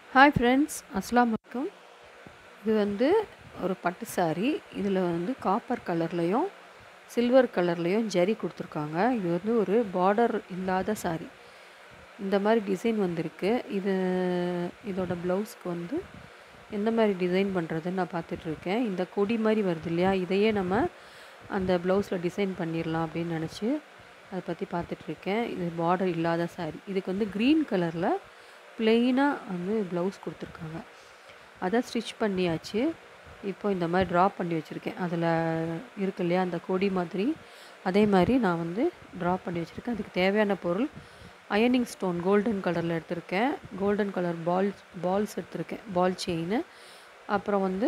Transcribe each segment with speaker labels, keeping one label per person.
Speaker 1: hi friends அஸ்ஸலாமு அலைக்கும் இது வந்து ஒரு பட்டு saree இதில் வந்து காப்பர் கலர்லேயும் சில்வர் கலர்லேயும் ஜரி கொடுத்துருக்காங்க இது வந்து ஒரு பார்டர் இல்லாத saree இந்த மாதிரி டிசைன் வந்திருக்கு இது இதோட ப்ளவுஸ்க்கு வந்து எந்த மாதிரி டிசைன் பண்ணுறதுன்னு நான் பார்த்துட்ருக்கேன் இந்த கொடி மாதிரி வருது இல்லையா இதையே நம்ம அந்த ப்ளவுஸில் டிசைன் பண்ணிடலாம் அப்படின்னு நினச்சி அதை பற்றி பார்த்துட்ருக்கேன் இது பார்டர் இல்லாத saree இதுக்கு வந்து க்ரீன் கலரில் ப்ளெயினாக வந்து ப்ளவுஸ் கொடுத்துருக்காங்க அதை ஸ்டிச் பண்ணியாச்சு இப்போ இந்த மாதிரி ட்ரா பண்ணி வச்சுருக்கேன் அதில் இருக்கு இல்லையா அந்த கொடி மாதிரி அதே மாதிரி நான் வந்து ட்ரா பண்ணி வச்சுருக்கேன் அதுக்கு தேவையான பொருள் அயனிங் ஸ்டோன் கோல்டன் கலரில் எடுத்திருக்கேன் கோல்டன் கலர் பால்ஸ் பால்ஸ் எடுத்திருக்கேன் பால் செயின் அப்புறம் வந்து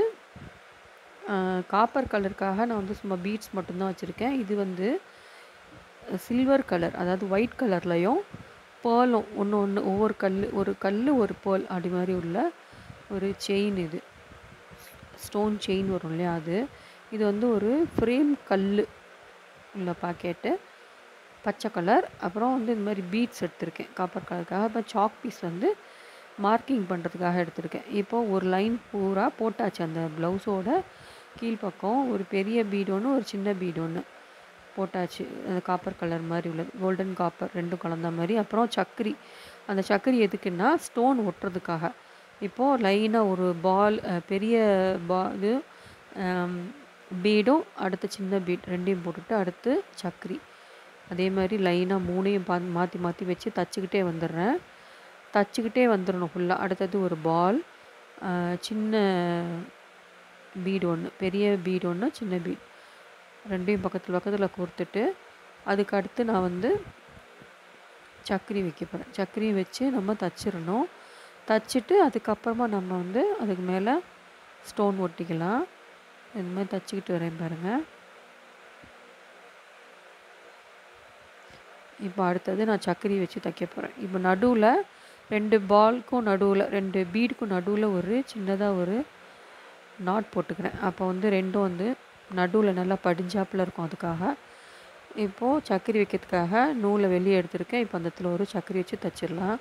Speaker 1: காப்பர் கலருக்காக நான் வந்து சும்மா பீட்ஸ் மட்டும்தான் வச்சுருக்கேன் இது வந்து சில்வர் கலர் அதாவது ஒயிட் கலர்லையும் பேர்லும் ஒன்று ஒன்று ஒவ்வொரு கல் ஒரு கல் ஒரு பேர்ல் அப்படி மாதிரி உள்ள ஒரு செயின் இது ஸ்டோன் செயின் வரும் இல்லையா அது இது வந்து ஒரு ஃப்ரேம் கல் உள்ள பாக்கெட்டு பச்சை கலர் அப்புறம் வந்து இந்த மாதிரி பீட்ஸ் எடுத்திருக்கேன் காப்பர் கலருக்காக அப்புறம் சாக் பீஸ் வந்து மார்க்கிங் பண்ணுறதுக்காக எடுத்திருக்கேன் இப்போது ஒரு லைன் பூரா போட்டாச்சு அந்த ப்ளவுஸோட கீழ்ப்பக்கம் ஒரு பெரிய பீடு ஒன்று ஒரு சின்ன பீடு ஒன்று போட்டாச்சு அந்த காப்பர் கலர் மாதிரி உள்ளது கோல்டன் காப்பர் ரெண்டும் கலந்த மாதிரி அப்புறம் சக்கரி அந்த சக்கரி எதுக்குன்னா ஸ்டோன் ஒட்டுறதுக்காக இப்போது லைனாக ஒரு பால் பெரிய பா இது பீடும் அடுத்து சின்ன பீட் ரெண்டையும் போட்டுட்டு அடுத்து சக்கரி அதே மாதிரி லைனாக மூணையும் பா மாற்றி மாற்றி வச்சு தச்சுக்கிட்டே வந்துடுறேன் தச்சுக்கிட்டே வந்துடணும் ஃபுல்லாக அடுத்தது ஒரு பால் சின்ன பீடு ஒன்று பெரிய பீடு ஒன்று சின்ன பீட் ரெண்டையும் பக்கத்தில் பக்கத்தில் கோர்த்துட்டு அதுக்கு அடுத்து நான் வந்து சக்கரி வைக்க போகிறேன் சக்கரியும் வச்சு நம்ம தச்சிடணும் தச்சுட்டு அதுக்கப்புறமா நம்ம வந்து அதுக்கு மேலே ஸ்டோன் ஒட்டிக்கலாம் இந்த மாதிரி தச்சுக்கிட்டு வரேன் பாருங்கள் இப்போ அடுத்தது நான் சக்கரி வச்சு தைக்க போகிறேன் இப்போ நடுவில் ரெண்டு பால்க்கும் நடுவில் ரெண்டு பீடுக்கும் நடுவில் ஒரு சின்னதாக ஒரு நாட் போட்டுக்கிறேன் அப்போ வந்து ரெண்டும் வந்து நடுவில் நல்லா படிஞ்சாப்பில் இருக்கும் அதுக்காக இப்போது சக்கரி வைக்கிறதுக்காக நூலை வெளியே எடுத்திருக்கேன் இப்போ அந்த இடத்துல ஒரு சக்கரி வச்சு தச்சிடலாம்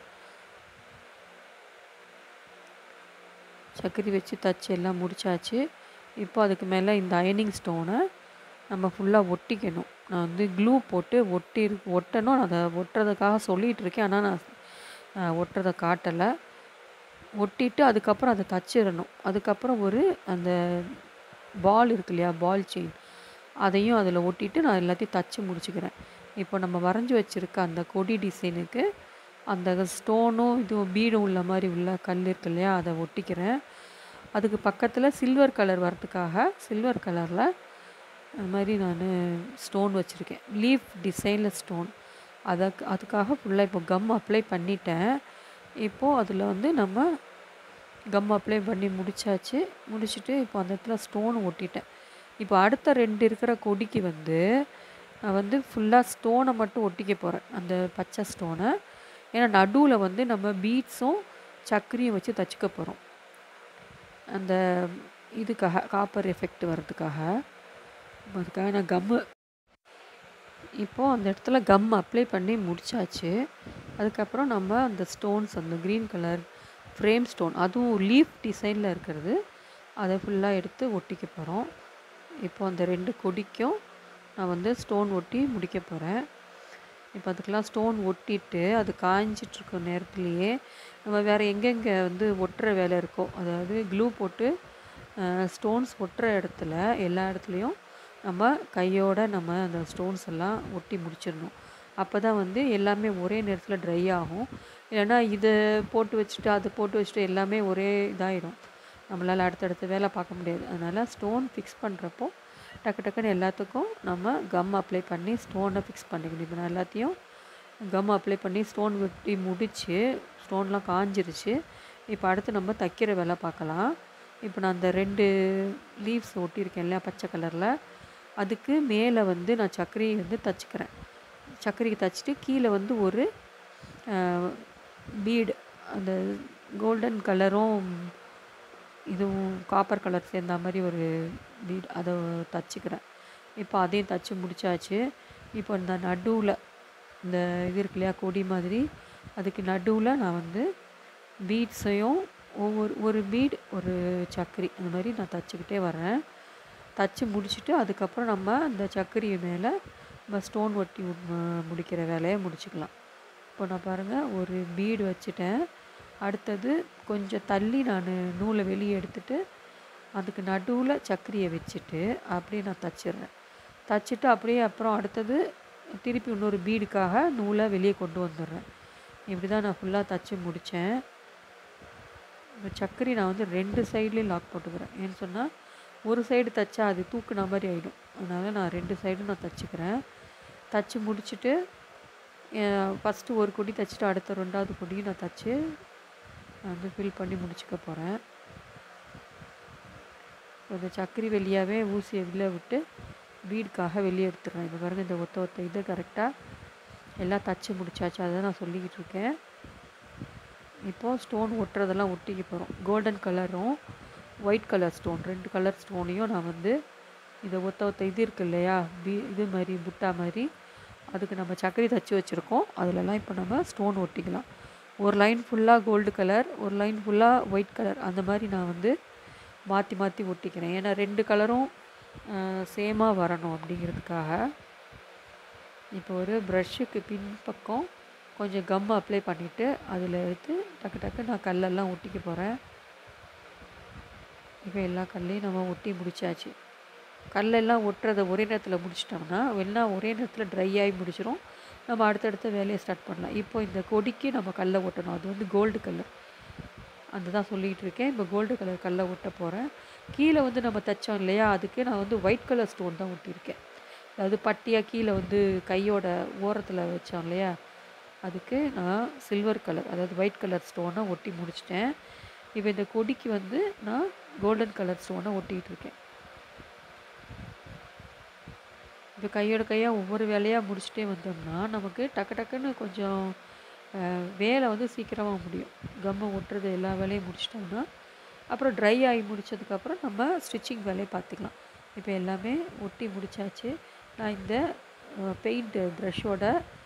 Speaker 1: சக்கரி வச்சு தச்சு எல்லாம் முடிச்சாச்சு இப்போ அதுக்கு மேலே இந்த அயனிங் ஸ்டோனை நம்ம ஃபுல்லாக ஒட்டிக்கணும் நான் வந்து க்ளூ போட்டு ஒட்டி ஒட்டணும் அதை ஒட்டுறதுக்காக சொல்லிகிட்டு இருக்கேன் ஆனால் நான் ஒட்டுறதை காட்டலை ஒட்டிட்டு அதுக்கப்புறம் அதை தச்சிடணும் அதுக்கப்புறம் ஒரு அந்த பால் இருக்கு இல்லையா பால் செயின் அதையும் அதில் ஒட்டிட்டு நான் எல்லாத்தையும் தச்சு முடிச்சுக்கிறேன் இப்போ நம்ம வரைஞ்சி வச்சுருக்க அந்த கொடி டிசைனுக்கு அந்த ஸ்டோனும் இதுவும் பீடும் உள்ள மாதிரி உள்ள கல் இருக்கு இல்லையா அதை ஒட்டிக்கிறேன் அதுக்கு பக்கத்தில் சில்வர் கலர் வரத்துக்காக சில்வர் கலரில் அது மாதிரி நான் ஸ்டோன் வச்சுருக்கேன் லீஃப் டிசைனில் ஸ்டோன் அதுக்கு அதுக்காக ஃபுல்லாக இப்போ கம் அப்ளை பண்ணிட்டேன் இப்போது அதில் வந்து நம்ம கம் அப்ளை பண்ணி முடித்தாச்சு முடிச்சுட்டு இப்போ அந்த இடத்துல ஸ்டோன் ஒட்டிட்டேன் இப்போ அடுத்த ரெண்டு இருக்கிற கொடிக்கு வந்து நான் வந்து ஃபுல்லாக ஸ்டோனை மட்டும் ஒட்டிக்க போகிறேன் அந்த பச்சை ஸ்டோனை ஏன்னா நடுவில் வந்து நம்ம பீட்ஸும் சக்கரியும் வச்சு தச்சுக்க போகிறோம் அந்த இதுக்காக காப்பர் எஃபெக்ட் வர்றதுக்காக அதுக்காக நான் கம்மு இப்போது அந்த இடத்துல கம் அப்ளை பண்ணி முடித்தாச்சு அதுக்கப்புறம் நம்ம அந்த ஸ்டோன்ஸ் அந்த க்ரீன் கலர் ஃப்ரேம் ஸ்டோன் அதுவும் லீஃப் டிசைனில் இருக்கிறது அதை ஃபுல்லாக எடுத்து ஒட்டிக்க போகிறோம் இப்போ அந்த ரெண்டு கொடிக்கும் நான் வந்து ஸ்டோன் ஒட்டி முடிக்க போகிறேன் இப்போ அதுக்கெலாம் ஸ்டோன் ஒட்டிட்டு அது காய்ஞ்சிட்ருக்க நேரத்துலையே நம்ம வேறு எங்கெங்கே வந்து ஒட்டுற வேலை இருக்கோ அதாவது க்ளூ போட்டு ஸ்டோன்ஸ் ஒட்டுற இடத்துல எல்லா இடத்துலையும் நம்ம கையோட நம்ம அந்த ஸ்டோன்ஸ் எல்லாம் ஒட்டி முடிச்சிடணும் அப்போ தான் வந்து எல்லாமே ஒரே நேரத்தில் ட்ரை ஆகும் இல்லைன்னா இதை போட்டு வச்சுட்டு அதை போட்டு வச்சுட்டு எல்லாமே ஒரே இதாகிடும் நம்மளால் அடுத்தடுத்த வேலை பார்க்க முடியாது அதனால் ஸ்டோன் ஃபிக்ஸ் பண்ணுறப்போ டக்கு டக்குன்னு எல்லாத்துக்கும் நம்ம கம் அப்ளை பண்ணி ஸ்டோனை ஃபிக்ஸ் பண்ணிக்கணும் இப்போ நான் எல்லாத்தையும் கம் அப்ளை பண்ணி ஸ்டோன் வெட்டி முடித்து ஸ்டோன்லாம் காஞ்சிருச்சு இப்போ அடுத்து நம்ம தைக்கிற வேலை பார்க்கலாம் இப்போ நான் அந்த ரெண்டு லீவ்ஸ் ஒட்டியிருக்கேன் இல்லையா பச்சை கலரில் அதுக்கு மேலே வந்து நான் சர்க்கரையை வந்து தச்சுக்கிறேன் சர்க்கரைக்கு தச்சுட்டு கீழே வந்து ஒரு பீடு அந்த கோல்டன் கலரும் இதுவும் காப்பர் கலர் சேர்ந்த மாதிரி ஒரு பீட் அதை தச்சுக்கிறேன் இப்போ அதையும் தச்சு முடித்தாச்சு இப்போ இந்த நடுவில் இந்த இது இருக்கு இல்லையா கொடி மாதிரி அதுக்கு நடுவில் நான் வந்து பீட்ஸையும் ஒவ்வொரு ஒரு பீட் ஒரு சக்கரி அந்த மாதிரி நான் தச்சுக்கிட்டே வரேன் தச்சு முடிச்சுட்டு அதுக்கப்புறம் நம்ம அந்த சக்கரி மேலே நம்ம ஸ்டோன் ஒட்டி மு- முடிக்கிற வேலையை முடிச்சுக்கலாம் இப்போ நான் பாருங்கள் ஒரு பீடு வச்சுட்டேன் அடுத்தது கொஞ்சம் தள்ளி நான் நூலை வெளியே எடுத்துட்டு அதுக்கு நடுவில் சக்கரியை வச்சுட்டு அப்படியே நான் தச்சிடுறேன் தச்சுட்டு அப்படியே அப்புறம் அடுத்தது திருப்பி இன்னொரு பீடுக்காக நூலை வெளியே கொண்டு வந்துடுறேன் இப்படி தான் நான் ஃபுல்லாக தச்சு முடித்தேன் இந்த சக்கரி நான் வந்து ரெண்டு சைட்லேயும் லாக் போட்டுக்கிறேன் ஏன்னு சொன்னால் ஒரு சைடு தைச்சா அது தூக்குன மாதிரி ஆகிடும் அதனால் நான் ரெண்டு சைடும் நான் தச்சுக்கிறேன் தச்சு முடிச்சுட்டு ஃபஸ்ட்டு ஒரு கொடி தைச்சிட்டு அடுத்த ரெண்டாவது கொடியும் நான் தச்சு நான் வந்து ஃபில் பண்ணி முடிச்சுக்க போகிறேன் இந்த சக்கரி வெளியாகவே ஊசியை வெளியே விட்டு பீடுக்காக வெளியே எடுத்துடுறேன் இந்த பாருங்க இந்த ஒத்த ஒத்த இது கரெக்டாக எல்லாம் தச்சு முடிச்சாச்சு அதை நான் சொல்லிக்கிட்டு இருக்கேன் இப்போது ஸ்டோன் ஒட்டுறதெல்லாம் ஒட்டிக்க போகிறோம் கோல்டன் கலரும் ஒயிட் கலர் ஸ்டோன் ரெண்டு கலர் ஸ்டோனையும் நான் வந்து இதை ஒத்த ஒத்த இது இருக்கு இல்லையா பீ இது மாதிரி புட்டா மாதிரி அதுக்கு நம்ம சக்கரை தச்சு வச்சுருக்கோம் அதிலலாம் இப்போ நம்ம ஸ்டோன் ஒட்டிக்கலாம் ஒரு லைன் ஃபுல்லாக கோல்டு கலர் ஒரு லைன் ஃபுல்லாக ஒயிட் கலர் அந்த மாதிரி நான் வந்து மாற்றி மாற்றி ஒட்டிக்கிறேன் ஏன்னா ரெண்டு கலரும் சேமாக வரணும் அப்படிங்கிறதுக்காக இப்போ ஒரு ப்ரஷ்ஷுக்கு பின்பக்கம் கொஞ்சம் கம் அப்ளை பண்ணிவிட்டு அதில் எடுத்து டக்கு டக்கு நான் கல்லெல்லாம் ஒட்டிக்க போகிறேன் இப்போ எல்லா கல்லையும் நம்ம ஒட்டி முடிச்சாச்சு கல்லெல்லாம் ஒட்டுறதை ஒரே நேரத்தில் முடிச்சிட்டோம்னா எல்லாம் ஒரே நேரத்தில் ட்ரை ஆகி முடிச்சிடும் நம்ம அடுத்தடுத்த வேலையை ஸ்டார்ட் பண்ணலாம் இப்போ இந்த கொடிக்கு நம்ம கல்லை ஒட்டணும் அது வந்து கோல்டு கல்லு அந்த தான் சொல்லிகிட்டு இருக்கேன் இப்போ கோல்டு கலர் கல்லை ஒட்ட போகிறேன் கீழே வந்து நம்ம தைச்சோம் இல்லையா அதுக்கு நான் வந்து ஒயிட் கலர் ஸ்டோன் தான் ஒட்டியிருக்கேன் அதாவது பட்டியாக கீழே வந்து கையோட ஓரத்தில் வச்சோம் இல்லையா அதுக்கு நான் சில்வர் கலர் அதாவது ஒயிட் கலர் ஸ்டோனை ஒட்டி முடிச்சிட்டேன் இப்போ இந்த கொடிக்கு வந்து நான் கோல்டன் கலர் ஸ்டோனை ஒட்டிகிட்டு இருக்கேன் இப்போ கையோட கையாக ஒவ்வொரு வேலையாக முடிச்சுட்டே வந்தோம்னா நமக்கு டக்கு டக்குன்னு கொஞ்சம் அஹ், வேலை வந்து சீக்கிரமாக முடியும் கம்மை ஒட்டுறது எல்லா வேலையும் முடிச்சிட்டோம்னா அப்புறம் ட்ரை ஆகி முடிச்சதுக்கப்புறம் நம்ம ஸ்டிச்சிங் வேலையை பார்த்துக்கலாம் இப்போ எல்லாமே ஒட்டி முடிச்சாச்சு நான் இந்த பெயிண்ட் ப்ரஷோட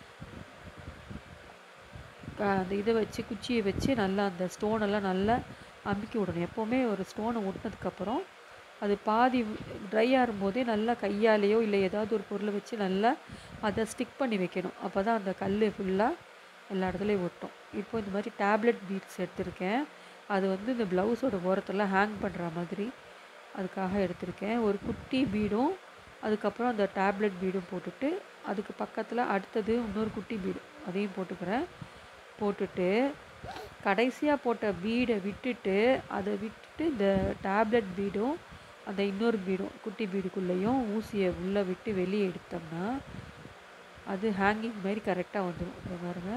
Speaker 1: அந்த இதை வச்சு குச்சியை வச்சு நல்லா அந்த ஸ்டோனெல்லாம் நல்லா அமுக்கி விடணும் எப்போவுமே ஒரு ஸ்டோனை ஒட்டினதுக்கப்புறம் அது பாதி ட்ரை ஆகும்போதே நல்லா கையாலேயோ இல்லை ஏதாவது ஒரு பொருளை வச்சு நல்லா அதை ஸ்டிக் பண்ணி வைக்கணும் அப்போ தான் அந்த கல் ஃபுல்லாக எல்லா இடத்துலையும் ஒட்டும் இப்போ இந்த மாதிரி டேப்லெட் பீட்ஸ் எடுத்திருக்கேன் அது வந்து இந்த ப்ளவுஸோட ஓரத்தில் ஹேங் பண்ணுற மாதிரி அதுக்காக எடுத்திருக்கேன் ஒரு குட்டி பீடும் அதுக்கப்புறம் அந்த டேப்லெட் பீடும் போட்டுட்டு அதுக்கு பக்கத்தில் அடுத்தது இன்னொரு குட்டி பீடு அதையும் போட்டுக்கிறேன் போட்டுட்டு கடைசியாக போட்ட பீடை விட்டுட்டு அதை விட்டுட்டு இந்த டேப்லெட் பீடும் அந்த இன்னொரு பீடும் குட்டி பீடுக்குள்ளேயும் ஊசியை உள்ளே விட்டு வெளியே எடுத்தோம்னா அது ஹேங்கிங் மாதிரி கரெக்டாக வந்துடும் இந்த பாருங்க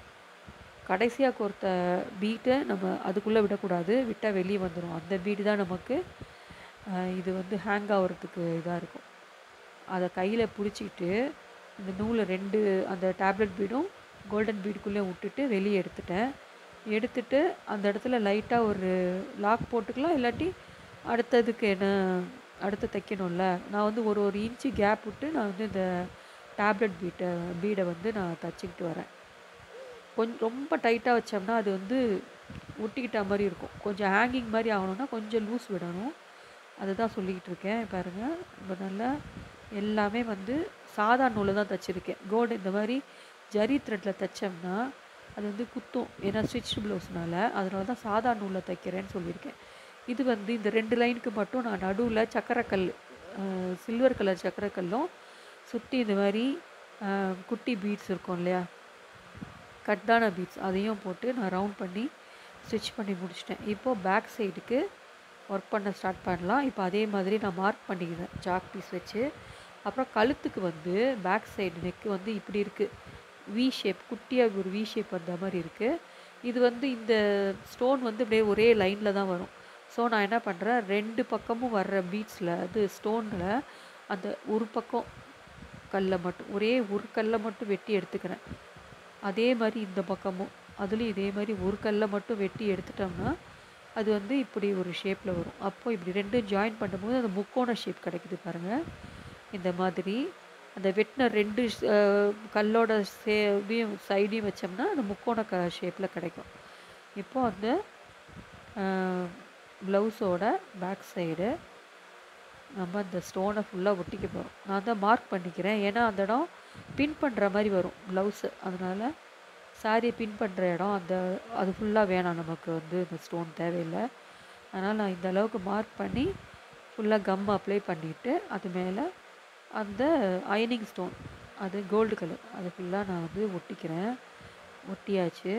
Speaker 1: கடைசியாக கோர்த்த பீட்டை நம்ம அதுக்குள்ளே விடக்கூடாது விட்டால் வெளியே வந்துடும் அந்த பீடு தான் நமக்கு அஹ், இது வந்து ஹேங் ஆகிறதுக்கு இதாக இருக்கும் அதை கையில் பிடிச்சிக்கிட்டு இந்த நூலை ரெண்டு அந்த டேப்லெட் பீடும் கோல்டன் பீடுக்குள்ளே விட்டுட்டு வெளியே எடுத்துட்டேன் எடுத்துட்டு அந்த இடத்துல லைட்டாக ஒரு லாக் போட்டுக்கலாம் இல்லாட்டி அடுத்ததுக்கு என்ன அடுத்து தைக்கணும்ல நான் வந்து ஒரு ஒரு இன்ச்சு கேப் விட்டு நான் வந்து இந்த டேப்லெட் பீட்டை பீடை வந்து நான் தச்சுக்கிட்டு வரேன் கொஞ்சம் ரொம்ப டைட்டாக வச்சோம்னா அது வந்து ஒட்டிக்கிட்ட மாதிரி இருக்கும் கொஞ்சம் ஹேங்கிங் மாதிரி ஆகணும்னா கொஞ்சம் லூஸ் விடணும் அதுதான் சொல்லிக்கிட்டு இருக்கேன் பாருங்கள் இப்போ நல்லா எல்லாமே வந்து சாதா நூலில் தான் தைச்சிருக்கேன் கோல்டு இந்த மாதிரி ஜரி த்ரெட்டில் தைச்சோம்னா அது வந்து குத்தும் ஏன்னா ஸ்டிச் ப்ளவுஸ்னால அதனால தான் சாதா நூலில் தைக்கிறேன்னு சொல்லியிருக்கேன் இது வந்து இந்த ரெண்டு லைனுக்கு மட்டும் நான் நடுவில் சக்கரைக்கல் சில்வர் கலர் சக்கரைக்கல்லும் சுற்றி இந்த மாதிரி அஹ், குட்டி பீட்ஸ் இருக்கும் இல்லையா கட்டான பீட்ஸ் அதையும் போட்டு நான் ரவுண்ட் பண்ணி ஸ்டிச் பண்ணி முடிச்சிட்டேன் இப்போது பேக் சைடுக்கு ஒர்க் பண்ண ஸ்டார்ட் பண்ணலாம் இப்போ அதே மாதிரி நான் மார்க் பண்ணிக்கிறேன் சாக் பீஸ் வச்சு அப்புறம் கழுத்துக்கு வந்து பேக் சைடு நெக்கு வந்து இப்படி இருக்குது வி ஷேப் குட்டியாக ஒரு வி ஷேப் வந்த மாதிரி இருக்குது இது வந்து இந்த ஸ்டோன் வந்து அப்படியே ஒரே லைனில் தான் வரும் ஸோ நான் என்ன பண்ணுறேன் ரெண்டு பக்கமும் வர்ற பீட்ஸில் அது ஸ்டோனில் அந்த ஒரு பக்கம் கல்லை மட்டும் ஒரே ஒரு கல்லை மட்டும் வெட்டி எடுத்துக்கிறேன் அதே மாதிரி இந்த பக்கமும் அதுலேயும் இதே மாதிரி ஒரு கல்லை மட்டும் வெட்டி எடுத்துட்டோம்னா அது வந்து இப்படி ஒரு ஷேப்பில் வரும் அப்போ இப்படி ரெண்டும் ஜாயின் பண்ணும்போது அந்த முக்கோண ஷேப் கிடைக்குது பாருங்கள் இந்த மாதிரி அந்த வெட்டின ரெண்டு ஷ்- அஹ் கல்லோட சே இதையும் சைடையும் வச்சோம்னா அந்த முக்கோண க ஷேப்பில் கிடைக்கும் இப்போ அந்த ப்ளவுஸோட பேக் சைடு நம்ம அந்த ஸ்டோனை ஃபுல்லாக ஒட்டிக்க போகிறோம் நான் தான் மார்க் பண்ணிக்கிறேன் ஏன்னா அந்த இடம் பின் பண்ணுற மாதிரி வரும் ப்ளவுஸு அதனால் சாரியை பின் பண்ணுற இடம் அந்த அது ஃபுல்லாக வேணாம் நமக்கு வந்து இந்த ஸ்டோன் தேவையில்லை அதனால் நான் இந்த அளவுக்கு மார்க் பண்ணி ஃபுல்லாக கம் அப்ளை பண்ணிவிட்டு அது மேலே அந்த அயனிங் ஸ்டோன் அது கோல்டு கலர் அது ஃபுல்லாக நான் வந்து ஒட்டிக்கிறேன் ஒட்டியாச்சு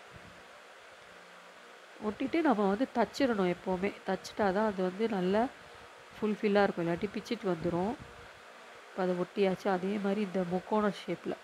Speaker 1: ஒட்டிட்டு நம்ம வந்து தச்சிடணும் எப்போவுமே தச்சிட்டா தான் அது வந்து நல்லா ஃபுல்ஃபில்லாக இருக்கும் இல்லாட்டி பிச்சிட்டு வந்துடும் இப்போ அதை ஒட்டியாச்சு அதே மாதிரி இந்த முக்கோண ஷேப்பில்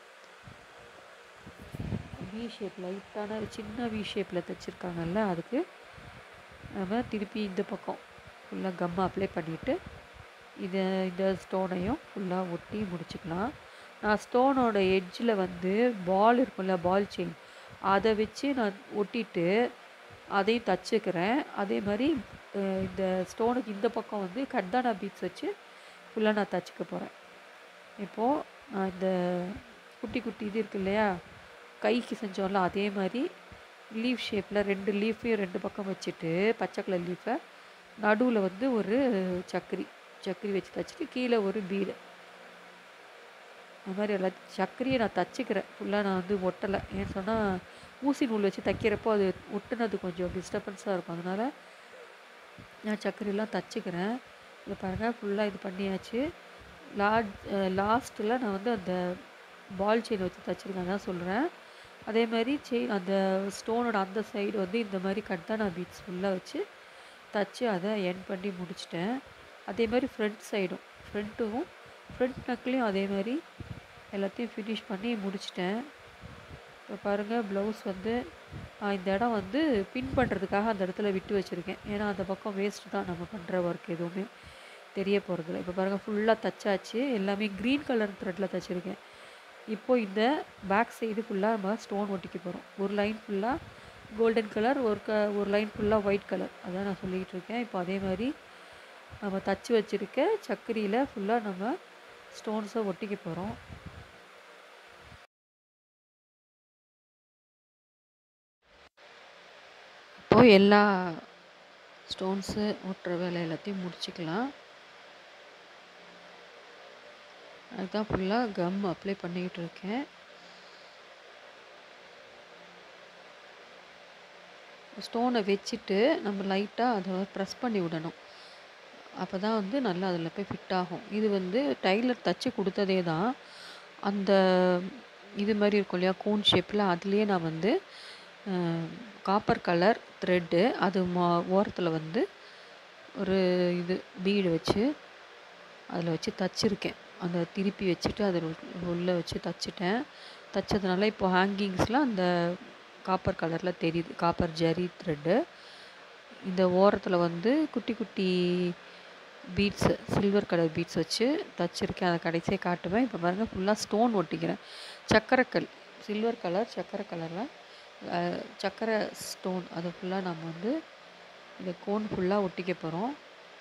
Speaker 1: வி ஷேப் லைட்டான சின்ன வி ஷேப்பில் தைச்சிருக்காங்கல்ல அதுக்கு நம்ம திருப்பி இந்த பக்கம் ஃபுல்லாக கம் அப்ளை பண்ணிவிட்டு இதை இந்த ஸ்டோனையும் ஃபுல்லாக ஒட்டி முடிச்சுக்கலாம் நான் ஸ்டோனோட எட்ஜில் வந்து பால் இருக்கும்ல பால் செயின் அதை வச்சு நான் ஒட்டிட்டு அதையும் தச்சுக்கிறேன் அதே மாதிரி இந்த ஸ்டோனுக்கு இந்த பக்கம் வந்து கர்தானா பீட்ஸ் வச்சு ஃபுல்லாக நான் தச்சுக்க போகிறேன் இப்போது நான் இந்த குட்டி குட்டி இது இருக்கு இல்லையா கைக்கு செஞ்சோம்ல அதே மாதிரி லீஃப் ஷேப்பில் ரெண்டு லீஃபையும் ரெண்டு பக்கம் வச்சுட்டு பச்சை கலர் லீஃபை நடுவில் வந்து ஒரு சக்கரி சக்கரி வச்சு தச்சுட்டு கீழே ஒரு பீடு அது மாதிரி எல்லா சக்கரியை நான் தச்சுக்கிறேன் ஃபுல்லாக நான் வந்து ஒட்டலை ஏன்னு சொன்னால் ஊசி நூல் வச்சு தைக்கிறப்போ அது ஒட்டுனது கொஞ்சம் டிஸ்டர்பன்ஸாக இருக்கும் அதனால் நான் சக்கரையெல்லாம் தச்சுக்கிறேன் இதை பாருங்கள் ஃபுல்லாக இது பண்ணியாச்சு லா லாஸ்ட்டில் நான் வந்து அந்த பால் செயின் வச்சு தச்சுருக்கேன் தான் சொல்கிறேன் அதே மாதிரி செயின் அந்த ஸ்டோனோட அந்த சைடு வந்து இந்த மாதிரி கட்டானா பீட்ஸ் ஃபுல்லாக வச்சு தச்சு அதை என் பண்ணி முடிச்சிட்டேன் அதே மாதிரி ஃப்ரண்ட் சைடும் ஃப்ரண்ட்டும் ஃப்ரண்ட் நக்லேயும் அதே மாதிரி எல்லாத்தையும் ஃபினிஷ் பண்ணி முடிச்சிட்டேன் இப்போ பாருங்கள் ப்ளவுஸ் வந்து இந்த இடம் வந்து பின் பண்ணுறதுக்காக அந்த இடத்துல விட்டு வச்சுருக்கேன் ஏன்னா அந்த பக்கம் வேஸ்ட்டு தான் நம்ம பண்ணுற ஒர்க் எதுவுமே தெரிய போகிறதில்ல இப்போ பாருங்கள் ஃபுல்லாக தச்சாச்சு எல்லாமே க்ரீன் கலர் த்ரெட்டில் தச்சுருக்கேன் இப்போது இந்த பேக் சைடு ஃபுல்லாக நம்ம ஸ்டோன் ஒட்டிக்க போகிறோம் ஒரு லைன் ஃபுல்லாக கோல்டன் கலர் ஒரு க ஒரு லைன் ஃபுல்லாக ஒயிட் கலர் அதான் நான் சொல்லிகிட்டு இருக்கேன் இப்போ அதே மாதிரி நம்ம தச்சு வச்சுருக்க சக்கரியில் ஃபுல்லாக நம்ம ஸ்டோன்ஸை ஒட்டிக்க போகிறோம் இப்போது எல்லா ஸ்டோன்ஸு ஒட்டுற வேலை எல்லாத்தையும் முடிச்சுக்கலாம் அதுதான் ஃபுல்லாக கம் அப்ளை பண்ணிக்கிட்டு இருக்கேன் ஸ்டோனை வச்சுட்டு நம்ம லைட்டாக அதை ப்ரெஸ் பண்ணி விடணும் அப்போ தான் வந்து நல்லா அதில் போய் ஃபிட் ஆகும் இது வந்து டைலர் தச்சு கொடுத்ததே தான் அந்த இது மாதிரி இருக்கும் இல்லையா கூன் ஷேப்பில் அதுலேயே நான் வந்து காப்பர் கலர் த்ரெட்டு அது மா ஓரத்தில் வந்து ஒரு இது பீடு வச்சு அதில் வச்சு தச்சுருக்கேன் அந்த திருப்பி வச்சுட்டு அதில் உள்ளே வச்சு தச்சுட்டேன் தச்சதுனால இப்போ ஹேங்கிங்ஸில் அந்த காப்பர் கலரில் தெரியுது காப்பர் ஜரி த்ரெட்டு இந்த ஓரத்தில் வந்து குட்டி குட்டி பீட்ஸு சில்வர் கலர் பீட்ஸ் வச்சு தச்சுருக்கேன் அதை கடைசியாக காட்டுவேன் இப்போ பாருங்கள் ஃபுல்லாக ஸ்டோன் ஒட்டிக்கிறேன் சக்கரைக்கல் சில்வர் கலர் சக்கரை கலரில் சக்கரை ஸ்டோன் அது ஃபுல்லாக நம்ம வந்து இந்த கோன் ஃபுல்லாக ஒட்டிக்க போகிறோம்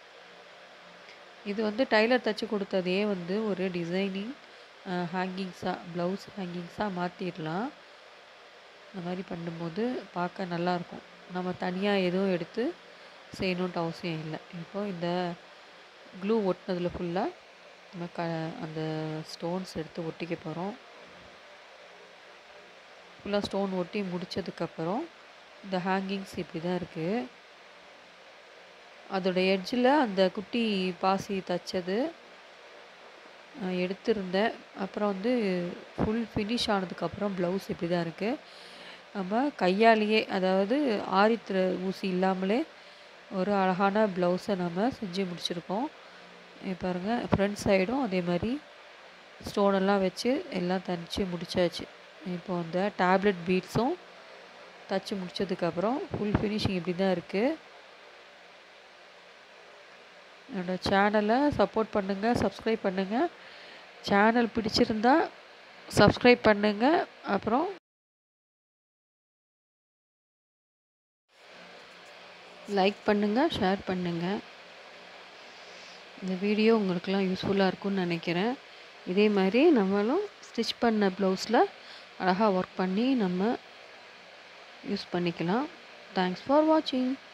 Speaker 1: இது வந்து டைலர் தச்சு கொடுத்ததே வந்து ஒரு டிசைனிங் ஹேங்கிங்ஸாக ப்ளவுஸ் ஹேங்கிங்ஸாக மாற்றிடலாம் இந்த மாதிரி பண்ணும்போது பார்க்க நல்லாயிருக்கும் நம்ம தனியாக எதுவும் எடுத்து செய்யணுன்ட்டு அவசியம் இல்லை இப்போ இந்த க்ளூ ஒட்டினதில் ஃபுல்லாக நம்ம க அந்த ஸ்டோன்ஸ் எடுத்து ஒட்டிக்க போகிறோம் ஃபுல்லாக ஸ்டோன் ஒட்டி முடித்ததுக்கப்புறம் இந்த ஹேங்கிங்ஸ் இப்படி தான் இருக்குது அதோட எட்ஜில் அந்த குட்டி பாசி தைச்சது எடுத்திருந்தேன் அப்புறம் வந்து ஃபுல் ஃபினிஷ் ஆனதுக்கப்புறம் ப்ளவுஸ் இப்படி தான் இருக்குது நம்ம கையாலேயே அதாவது ஆரித்திர ஊசி இல்லாமலே ஒரு அழகான ப்ளவுஸை நம்ம செஞ்சு முடிச்சிருக்கோம் பாருங்கள் ஃப்ரண்ட் சைடும் அதே மாதிரி ஸ்டோனெல்லாம் வச்சு எல்லாம் தச்சு முடிச்சாச்சு இப்போ அந்த டேப்லெட் பீட்ஸும் தச்சு முடிச்சதுக்கப்புறம் ஃபுல் ஃபினிஷிங் இப்படி தான் இருக்குது என்னோடய சேனலை சப்போர்ட் பண்ணுங்கள் சப்ஸ்கிரைப் பண்ணுங்கள் சேனல் பிடிச்சிருந்தா சப்ஸ்கிரைப் பண்ணுங்கள் அப்புறம் லைக் பண்ணுங்கள் ஷேர் பண்ணுங்கள் இந்த வீடியோ உங்களுக்கெல்லாம் யூஸ்ஃபுல்லாக இருக்கும்னு நினைக்கிறேன் இதே மாதிரி நம்மளும் ஸ்டிச் பண்ண ப்ளவுஸில் அழகாக ஒர்க் பண்ணி நம்ம யூஸ் பண்ணிக்கலாம் தேங்க்ஸ் ஃபார் வாட்சிங்